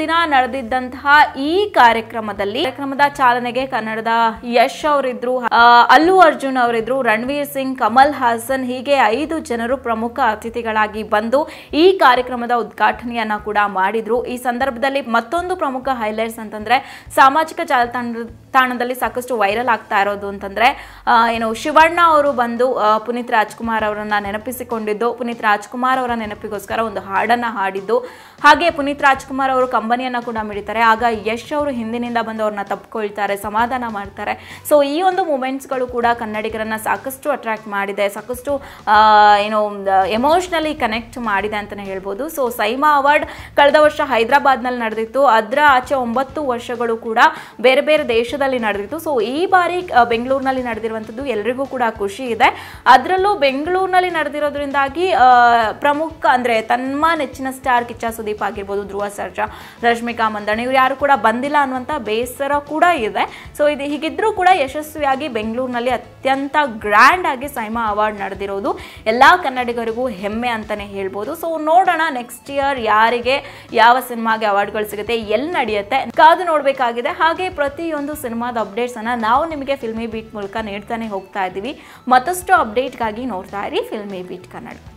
ದಿನ ನಡೆದಿದ್ದಂತಹ ಈ ಕಾರ್ಯಕ್ರಮದಲ್ಲಿ ಕಾರ್ಯಕ್ರಮದ ಚಾಲನೆಗೆ ಕನ್ನಡದ ಯಶ್ ಅವರಿದ್ರು ಆ, ಅಲ್ಲು ಅರ್ಜುನ್ ಅವರಿದ್ರು ರಣವೀರ್ ಸಿಂಗ್ ಕಮಲ್ ಹಾಸನ್ ಹೀಗೆ ಐದು ಜನರು ಪ್ರಮುಖ ಅತಿಥಿಗಳಾಗಿ ಬಂದು ಈ ಕಾರ್ಯಕ್ರಮದ ಉದ್ಘಾಟನೆಯನ್ನ ಕೂಡ ಮಾಡಿದ್ರು ಈ ಸಂದರ್ಭದಲ್ಲಿ ಮತ್ತೊಂದು ಪ್ರಮುಖ ಹೈಲೈಟ್ಸ್ ಅಂತಂದ್ರೆ ಸಾಮಾಜಿಕ ಜಾಲತಾಣ ತಾಣದಲ್ಲಿ ಸಾಕಷ್ಟು ವೈರಲ್ ಆಗ್ತಾ ಇರೋದು ಅಂತಂದ್ರೆ ಆ, ಏನು ಶಿವಣ್ಣ ಅವರು ಬಂದು ಆ, ಪುನೀತ್ ರಾಜ್ಕುಮಾರ್ ಅವರನ್ನ ನೆನಪಿಸಿಕೊಂಡಿದ್ದು ಪುನೀತ್ ರಾಜ್ಕುಮಾರ್ ಅವರ ನೆನಪಿಗೋಸ್ಕರ ಒಂದು ಹಾಡನ್ನ ಹಾಡಿದ್ದು ಹಾಗೆ ಪುನೀತ್ ರಾಜ್ಕುಮಾರ್ ಅವರು ಕಂಬನಿಯನ್ನ ಕೂಡ ಮಿಡಿತಾರೆ ಆಗ ಯಶ್ ಅವರು ಹಿಂದಿನಿಂದ ಬಂದು ಅವ್ರನ್ನ ತಪ್ಕೊಳ್ತಾರೆ ಸಮಾಧಾನ ಮಾಡ್ತಾರೆ ಸೊ ಈ ಒಂದು ಮೂಮೆಂಟ್ಸ್ಗಳು ಕೂಡ ಕನ್ನಡಿಗರನ್ನ ಸಾಕಷ್ಟು ಅಟ್ರಾಕ್ಟ್ ಮಾಡಿದೆ ಸಾಕಷ್ಟು ಆ, ಏನು ಎಮೋಷ್ನಲಿ ಕನೆಕ್ಟ್ ಮಾಡಿದೆ ಅಂತಲೇ ಹೇಳ್ಬೋದು ಸೊ ಸೈಮಾ ಅವಾರ್ಡ್ ಕಳೆದ ವರ್ಷ ಹೈದರಾಬಾದ್ನಲ್ಲಿ ನಡೆದಿತ್ತು ಅದರ ಆಚೆ ಒಂಬತ್ತು ವರ್ಷಗಳು ಕೂಡ ಬೇರೆ ಬೇರೆ ದೇಶದಲ್ಲಿ ನಡೆದಿತ್ತು ಸೊ ಈ ಬಾರಿ ಆ, ಬೆಂಗಳೂರಿನಲ್ಲಿ ನಡೆದಿರುವಂಥದ್ದು ಎಲ್ರಿಗೂ ಕೂಡ ಖುಷಿ ಇದೆ ಅದರಲ್ಲೂ ಬೆಂಗಳೂರಿನಲ್ಲಿ ನಡೆದಿರೋದ್ರಿಂದಾಗಿ ಆ, ಪ್ರಮುಖ ಅಂದರೆ ತಮ್ಮ ನೆಚ್ಚಿನ ಸ್ಟಾರ್ ಕಿಚ್ಚ ಸುದೀಪ್ ಆಗಿರ್ಬೋದು ಧ್ರುವ ಸರ್ಜಾ ರಶ್ಮಿಕಾ ಮಂದಣ್ಣ ಇವ್ರು ಯಾರು ಕೂಡ ಬಂದಿಲ್ಲ ಅನ್ನುವಂಥ ಬೇಸರ ಕೂಡ ಇದೆ ಸೊ ಇದು ಹೀಗಿದ್ರೂ ಕೂಡ ಯಶಸ್ವಿಯಾಗಿ ಬೆಂಗಳೂರಿನಲ್ಲಿ ಅತ್ಯಂತ ಗ್ರ್ಯಾಂಡ್ ಆಗಿ ಸೈಮಾ ಅವಾರ್ಡ್ ನಡೆದಿರೋದು ಎಲ್ಲ ಕನ್ನಡಿಗರಿಗೂ ಹೆಮ್ಮೆ ಅಂತಾನೆ ಹೇಳ್ಬೋದು ಸೊ ನೋಡೋಣ ನೆಕ್ಸ್ಟ್ ಇಯರ್ ಯಾರಿಗೆ ಯಾವ ಸಿನಿಮಾಗೆ ಅವಾರ್ಡ್ಗಳು ಸಿಗುತ್ತೆ ಎಲ್ಲಿ ನಡೆಯುತ್ತೆ ಕಾದು ನೋಡಬೇಕಾಗಿದೆ ಹಾಗೆ ಪ್ರತಿಯೊಂದು ಸಿನಿಮಾದ ಅಪ್ಡೇಟ್ಸ್ ಅನ್ನ ನಾವು ನಿಮಗೆ ಫಿಲ್ಮಿ ಬೀಟ್ ಮೂಲಕ ನೀಡ್ತಾನೆ ಹೋಗ್ತಾ ಇದ್ದೀವಿ ಮತ್ತಷ್ಟು ಅಪ್ಡೇಟ್ಗಾಗಿ ನೋಡ್ತಾ ಇರಿ ಫಿಲ್ಮಿ ಬೀಟ್ ಕನ್ನಡ